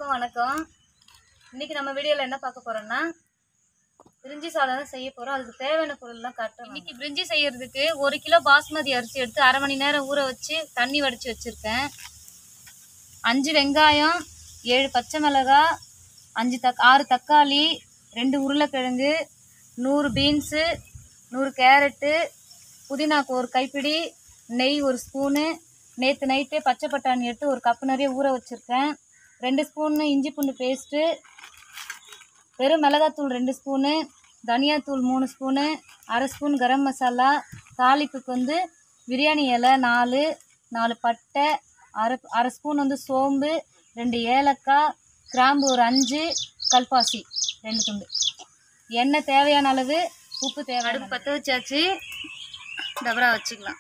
எல்லாருக்கும் வணக்கம் இன்னைக்கு நம்ம வீடியோவில் என்ன பார்க்க போறோம்னா பிரிஞ்சி சாதம் தான் செய்ய போறோம் அதுக்கு தேவையான பொருள்லாம் காட்டுறோம் இன்னைக்கு பிரிஞ்சி செய்யறதுக்கு ஒரு கிலோ பாஸ்மதி அரிசி எடுத்து அரை மணி நேரம் ஊற வச்சு தண்ணி வடிச்சு வச்சிருக்கேன் அஞ்சு வெங்காயம் ஏழு பச்சை மிளகாய் அஞ்சு தக் ஆறு தக்காளி ரெண்டு உருளைக்கிழங்கு நூறு பீன்ஸு நூறு கேரட்டு புதினாக்கு ஒரு கைப்பிடி நெய் ஒரு ஸ்பூனு நேற்று நைட்டே பச்சை பட்டாணி எடுத்து ஒரு கப்பு நிறைய ஊற வச்சுருக்கேன் ரெண்டு ஸ்பூனு இஞ்சி பூண்டு பேஸ்ட்டு வெறும் மிளகாத்தூள் ரெண்டு ஸ்பூனு தனியாத்தூள் மூணு ஸ்பூனு அரை ஸ்பூன் கரம் மசாலா தாளிப்புக்கு வந்து பிரியாணி இலை நாலு நாலு பட்டை அரை அரை ஸ்பூன் வந்து சோம்பு ரெண்டு ஏலக்காய் கிராம்பு ஒரு அஞ்சு கல்பாசி ரெண்டு துண்டு எண்ணெய் தேவையான அளவு உப்பு தேவை அடுப்பு பற்ற வச்சாச்சு டபரா வச்சுக்கலாம்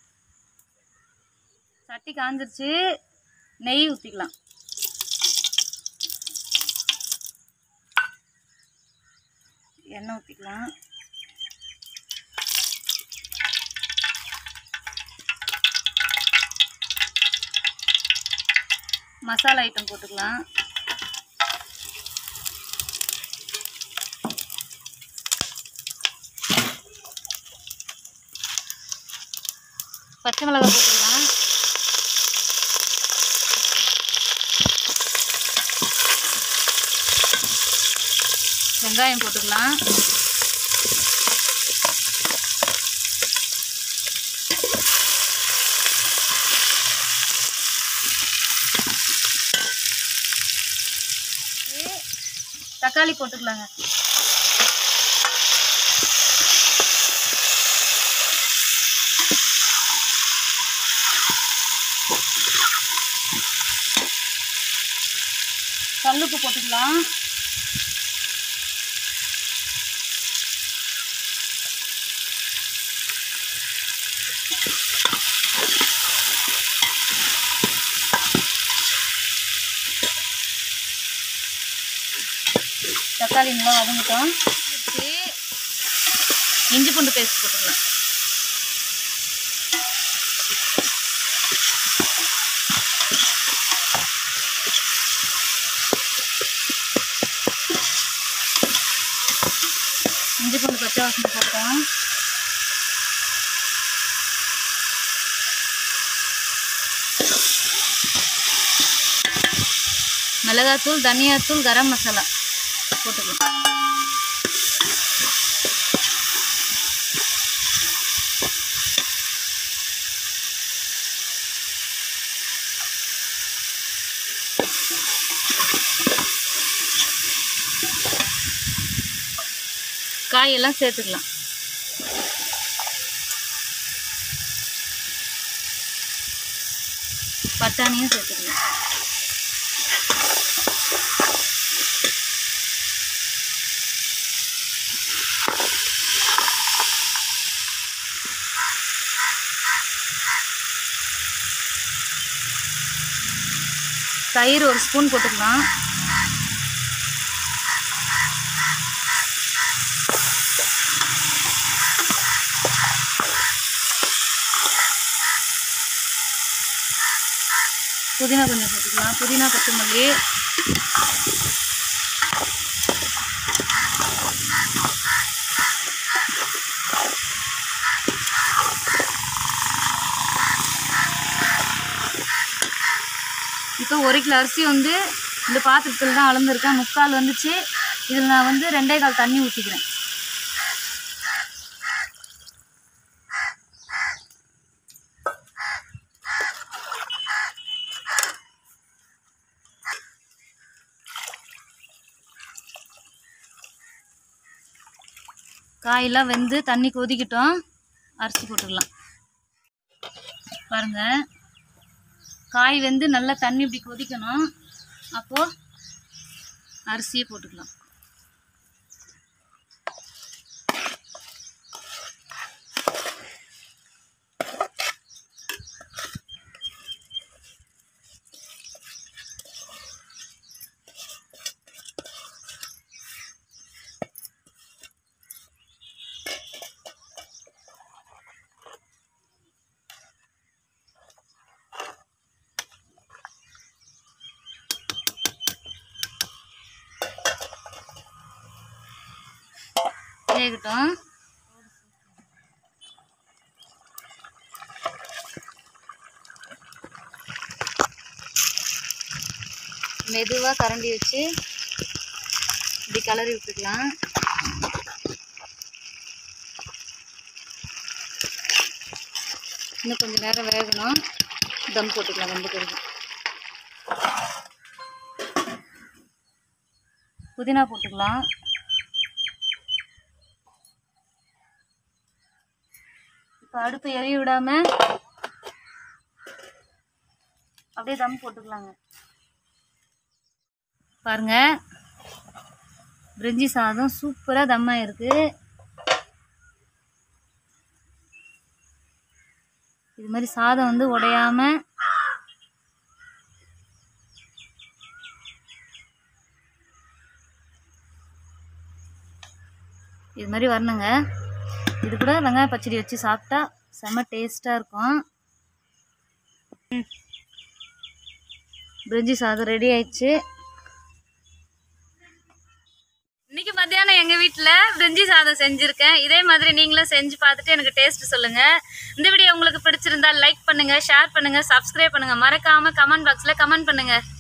சட்டி காஞ்சிருச்சு நெய் ஊற்றிக்கலாம் எண்ணெய் ஊற்றிக்கலாம் மசாலா ஐட்டம் போட்டுக்கலாம் பச்சை மிளகாய் போட்டுக்கலாம் வெங்காயம் போட்டுக்கலாம் தக்காளி போட்டுக்கலாங்க கல்லுப்பு போட்டுக்கலாம் தக்காளி நல்லா வதங்கிட்டோம் இஞ்சி பூண்டு பேஸ்ட் போட்டுக்கலாம் இஞ்சி பூண்டு பச்சை வாசனை போட்டோம் மிளகாத்தூள் தனியாத்தூள் கரம் மசாலா போட்டுக்கலாம் காயெல்லாம் சேர்த்துக்கலாம் பட்டாணியும் சேர்த்துக்கலாம் தயிர் ஒரு ஸ்பூன் போட்டுக்கலாம் புதினா கொஞ்சம் போட்டுக்கலாம் புதினா கொத்தமல்லி இப்போ ஒரு கிலோ அரிசி வந்து இந்த பாத்திரத்தில் தான் அளந்துருக்கேன் முக்கால் வந்துச்சு இதில் நான் வந்து ரெண்டே கால் தண்ணி ஊற்றிக்கிறேன் காயெல்லாம் வெந்து தண்ணி கொதிக்கிட்டோம் அரிசி போட்டுக்கலாம் பாருங்க காய் வெந்து நல்லா தண்ணி இப்படி கொதிக்கணும் அப்போது அரிசியை போட்டுக்கலாம் வேகட்டும் மெதுவாக கரண்டி வச்சு இப்படி கிளறி விட்டுக்கலாம் இன்னும் கொஞ்சம் நேரம் வேகணும் தம் போட்டுக்கலாம் வெந்து கறிக்கு புதினா போட்டுக்கலாம் இப்போ அடுப்பு எரிய விடாம அப்படியே தம் போட்டுக்கலாங்க பாருங்க பிரிஞ்சி சாதம் சூப்பராக தம்மாக இருக்கு இது மாதிரி சாதம் வந்து உடையாம இது மாதிரி வரணுங்க இது கூட வெங்காய பச்சடி வச்சு சாப்பிட்டா செம்ம டேஸ்ட்டாக இருக்கும் ம். பிரிஞ்சி சாதம் ரெடி ஆயிடுச்சு இன்னைக்கு மத்தியானம் எங்கள் வீட்டில் பிரிஞ்சி சாதம் செஞ்சுருக்கேன் இதே மாதிரி நீங்களும் செஞ்சு பார்த்துட்டு எனக்கு டேஸ்ட் சொல்லுங்கள் இந்த வீடியோ உங்களுக்கு பிடிச்சிருந்தா லைக் பண்ணுங்கள் ஷேர் பண்ணுங்கள் சப்ஸ்கிரைப் பண்ணுங்கள் மறக்காமல் கமெண்ட் பாக்ஸில் கமெண்ட் பண்ணுங்கள்